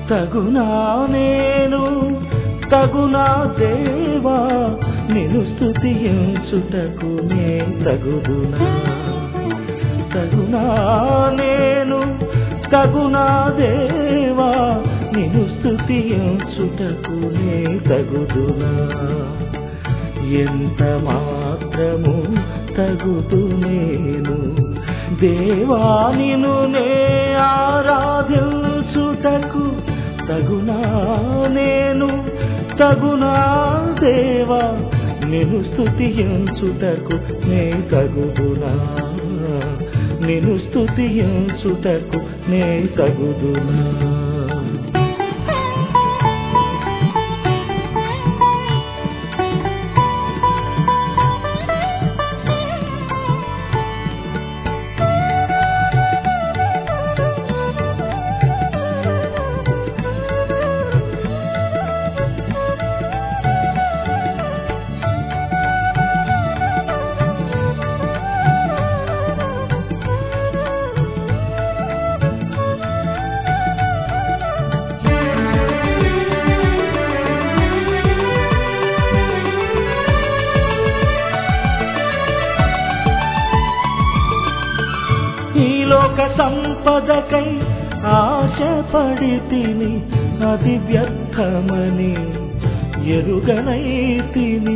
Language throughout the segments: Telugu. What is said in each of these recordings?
తగునా నేను తగునా దేవా నిను స్తుతించుటకు నే తగుదునా తగునా నేను తగునా దేవా నిను స్తుతించుటకు నే తగుదునా ఎంత మాత్రము తగుదు నేను దేవా నిను నే ఆరాధించుటకు తగునా నేను తగునా దేవా నిను స్తుతించుటకు నే తగుదునా నిను స్తుతించుటకు నే తగుదునా ఈ లోక సంపదకై ఆశపడి తిని అది వ్యర్థమని ఎరుగనై తిని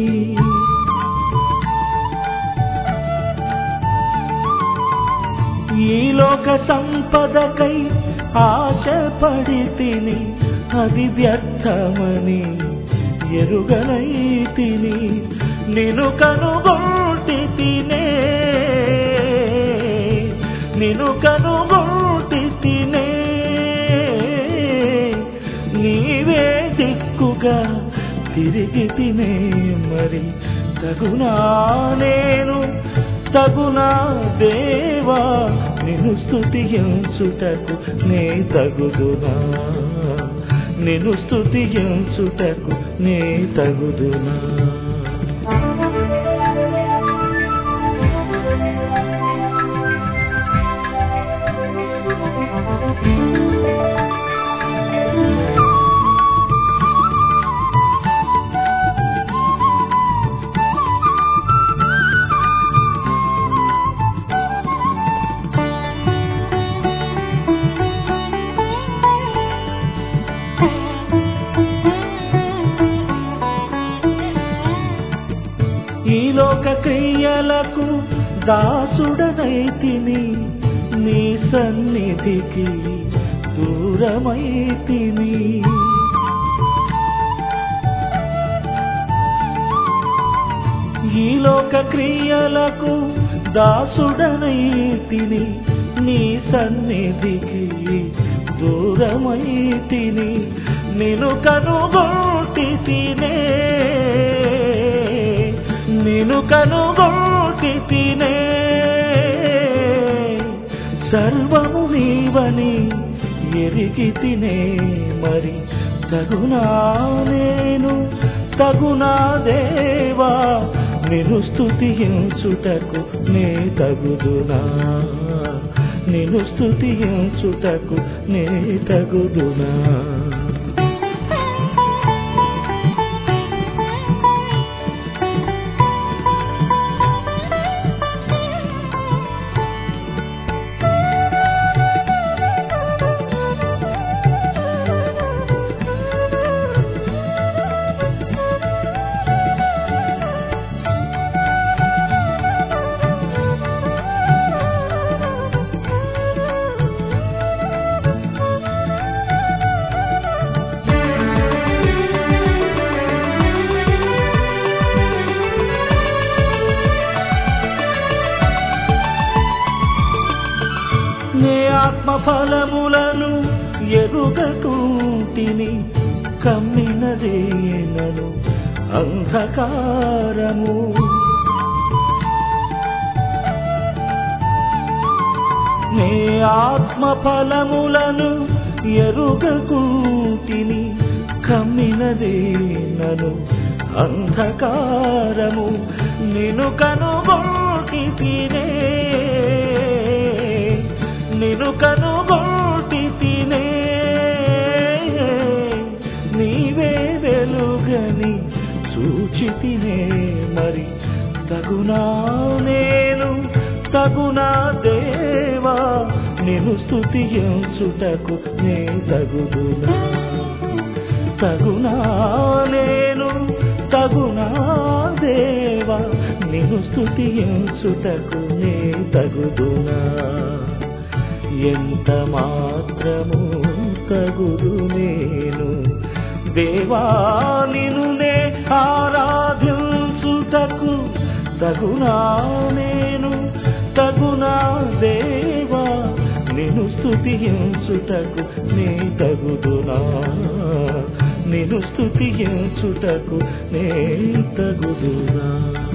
ఈ లోక సంపదకై ఆశపడి తిని అది వ్యర్థమని ఎరుగనై తిని నిను కనుగొంటి తినే నిను కనుగొంటి తినే నీవే దిక్కుగా తిరిగి తినే మరి తగునా నేను తగునా దేవా నిన్ను స్తుతించుటకు నే తగుదునా నిన్ను స్తుతించుటకు నే తగుదునా ఈ లోక క్రియలకు దాసుడనైతిని నీ సన్నిధికి దూరమైతిని ఈ లోక క్రియలకు దాసుడనైతిని నీ సన్నిధికి దూరమైతిని నిన్ను కనుగొట్టి తినే నిన్ను కనుగొట్టి తినే సర్వము నీవని ఎరిగి తినే మరి తగునా నేను తగునా దేవా నిన్ను స్తుతించుటకు నే తగుదునా నిన్ను స్తుతించుటకు నే తగుదునా నే ఆత్మ ఫలములను ఎరుగకుంటిని కమ్మినదేనను అంధకారము నే ఆత్మ ఫలములను ఎరుగకుంటిని కమ్మినదేనను అంధకారము నిను కనుగొట్టి తినే నిను కనుగొట్టి తినే వచ్చితినే మరి తగునా నేను తగునా దేవా నిన్ను స్తుతించుటకు నే తగుదునా తగునా నేను తగునా దేవా నిన్ను స్తుతించుటకు నే తగుదునా ఎంత మాత్రము తగుదు నేను దేవా నిన్ను నే ఆరాధించుటకు తగునా నేను తగునా దేవా నిన్ను స్తుతించుటకు నే తగుదునా నిన్ను స్తుతించుటకు నే తగుదునా